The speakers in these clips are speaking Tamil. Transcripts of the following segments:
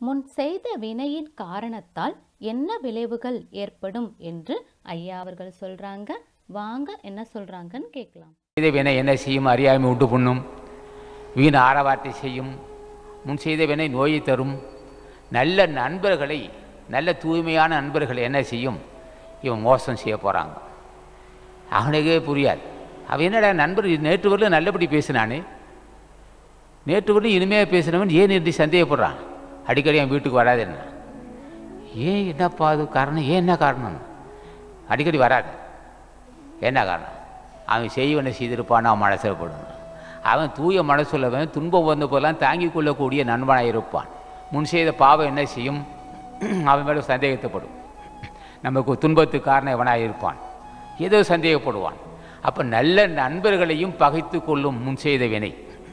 முன் செய்த வினையின் காரணத்தால் என்ன விளைவுகள் ஏற்படும் என்று ஐயா அவர்கள் சொல்றாங்க வாங்க என்ன சொல்றாங்கன்னு கேட்கலாம் செய்த வினை என்ன செய்யும் அறியாமை உண்டு பண்ணும் வீண் ஆரவாரத்தை செய்யும் முன் செய்த வினை நோயை தரும் நல்ல நண்பர்களை நல்ல தூய்மையான நண்பர்களை என்ன செய்யும் இவன் மோசம் செய்ய போகிறாங்க அவனுக்கே புரியாது அவன் என்னடா நண்பர் நேற்று வரலும் நல்லபடி பேசினானே நேற்று வரலும் இனிமையாக பேசினவன் ஏன் இப்படி சந்தேகப்படுறான் அடிக்கடி என் வீட்டுக்கு வராது என்ன ஏன் என்னப்பா அது காரணம் ஏன் என்ன காரணம் அடிக்கடி வராது என்ன காரணம் அவன் செய்வனை செய்திருப்பான்னு அவன் மனசில் படும் அவன் தூய மனசுள்ளவன் துன்பம் வந்த போதெல்லாம் தாங்கிக் கொள்ளக்கூடிய நண்பனாக இருப்பான் முன் செய்த பாவம் என்ன செய்யும் அவன் மேலே சந்தேகத்தைப்படும் நமக்கு துன்பத்துக்கு காரணம் இவனாக இருப்பான் ஏதோ சந்தேகப்படுவான் அப்போ நல்ல நண்பர்களையும் பகைத்து கொள்ளும் முன் செய்த வினை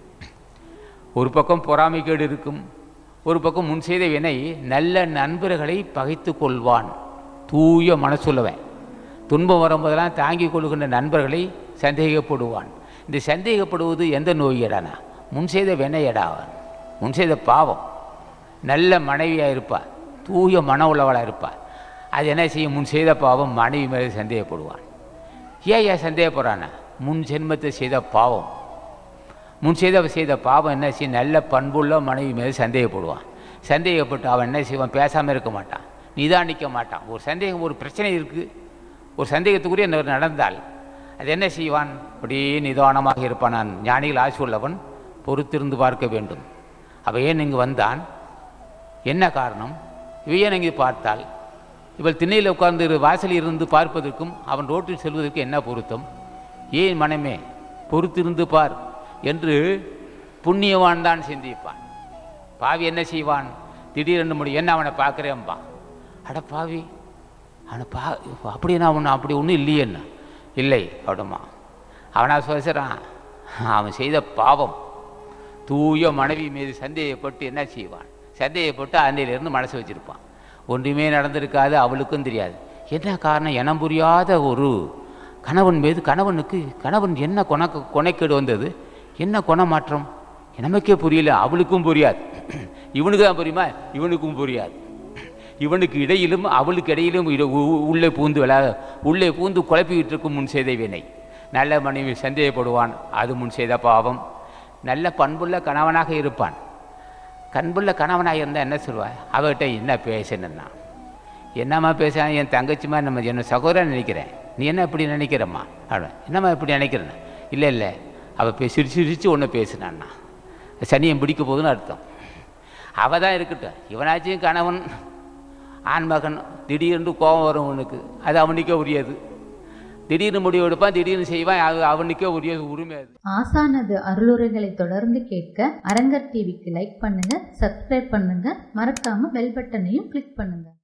ஒரு பக்கம் பொறாமைக்கேடு இருக்கும் ஒரு பக்கம் முன் செய்த வினை நல்ல நண்பர்களை பகைத்து கொள்வான் தூய மனசுள்ளவன் துன்பம் வரும்போதெல்லாம் தாங்கிக் கொள்கின்ற நண்பர்களை சந்தேகப்படுவான் இந்த சந்தேகப்படுவது எந்த நோயடானா முன் செய்த வினையடா அவன் முன் செய்த பாவம் நல்ல மனைவியாக இருப்பா தூய மன உள்ளவளாக இருப்பா அது என்ன செய்யும் முன் செய்த பாவம் மனைவி மேலே சந்தேகப்படுவான் ஏன் ஏன் சந்தேகப்படுறானா முன் ஜென்மத்தை செய்த பாவம் முன் செய்த செய்த பாவம் என்ன செய்யும் நல்ல பண்புள்ள மனைவி மேலே சந்தேகப்படுவான் சந்தேகப்பட்டு அவன் என்ன செய்வான் பேசாமல் இருக்க மாட்டான் நிதானிக்க மாட்டான் ஒரு சந்தேகம் ஒரு பிரச்சனை இருக்குது ஒரு சந்தேகத்துக்குரிய ந- நடந்தால் அது என்ன செய்வான் அப்படியே நிதானமாக இருப்பான் நான் ஞானிகள் ஆசி உள்ளவன் பொறுத்திருந்து பார்க்க வேண்டும் அவன் ஏன் இங்கு வந்தான் என்ன காரணம் இவையன் இங்கே பார்த்தால் இவள் திண்ணையில் உட்கார்ந்து இரு- வாசலில் இருந்து பார்ப்பதற்கும் அவன் ரோட்டில் செல்வதற்கு என்ன பொருத்தம் ஏன் மனமே பொறுத்திருந்து பார் என்று புண்ணியவான் தான் சிந்திப்பான் பாவி என்ன செய்வான் திடீரென்று முடியும் என்ன அவனை பார்க்குறேன்பா அட பாவி அவனை பா அப்படியே நான் ஒன்று அப்படி ஒன்றும் இல்லையேன்னா இல்லை அப்படிமா அவனா பேசுகிறான் அவன் செய்த பாவம் தூய மனைவி மீது சந்தேகப்பட்டு என்ன செய்வான் சந்தேகப்பட்டு அன்னையிலிருந்து மனசு வச்சிருப்பான் ஒன்றுமே நடந்திருக்காது அவளுக்கும் தெரியாது என்ன காரணம் இனம் புரியாத ஒரு கணவன் மீது கணவனுக்கு கணவன் என்ன கொணக்கு கொனைக்கேடு வந்தது என்ன குணமாற்றம் நமக்கே புரியல அவளுக்கும் புரியாது இவனுக்கு தான் புரியுமா இவனுக்கும் புரியாது இவனுக்கு இடையிலும் அவளுக்கு இடையிலும் இட- உ- உ- உள்ளே பூந்து விளா உள்ளே பூந்து குழப்பிக்கிட்டு இருக்கும் முன் செய்த வினை நல்ல மனைவி சந்தேகப்படுவான் அது முன் செய்த பாவம் நல்ல பண்புள்ள கணவனாக இருப்பான் கண்புள்ள கணவனாக இருந்தால் என்ன சொல்லுவாள் அவகிட்ட என்ன பேசணுன்னா என்னம்மா பேச என் தங்கச்சிமா நம்ம என்ன சகோதரன் நினைக்கிறேன் நீ என்ன இப்படி நினைக்கிறம்மா அவன் என்னம்மா இப்படி நினைக்கிறேன்னா இல்லை இல்லை அவள் பே சிரிச்சு சிரிச்சு ஒன்று பேசினான்னா சனியன் பிடிக்க போகுதுன்னு அர்த்தம் அவள் தான் இருக்கட்டும் இவனாச்சும் கணவன் ஆண்மகன் திடீர்னு கோபம் வரும் அவனுக்கு அது அவனுக்கே உரியது திடீர்னு முடிவு எடுப்பான் திடீர்னு செய்வான் அது அவனுக்கே உரிய உரிமை அது ஆசானது அருளுரைகளை தொடர்ந்து கேட்க அரங்கர் டிவிக்கு லைக் பண்ணுங்க சப்ஸ்கிரைப் பண்ணுங்க மறக்காம பெல் பட்டனையும் கிளிக் பண்ணுங்க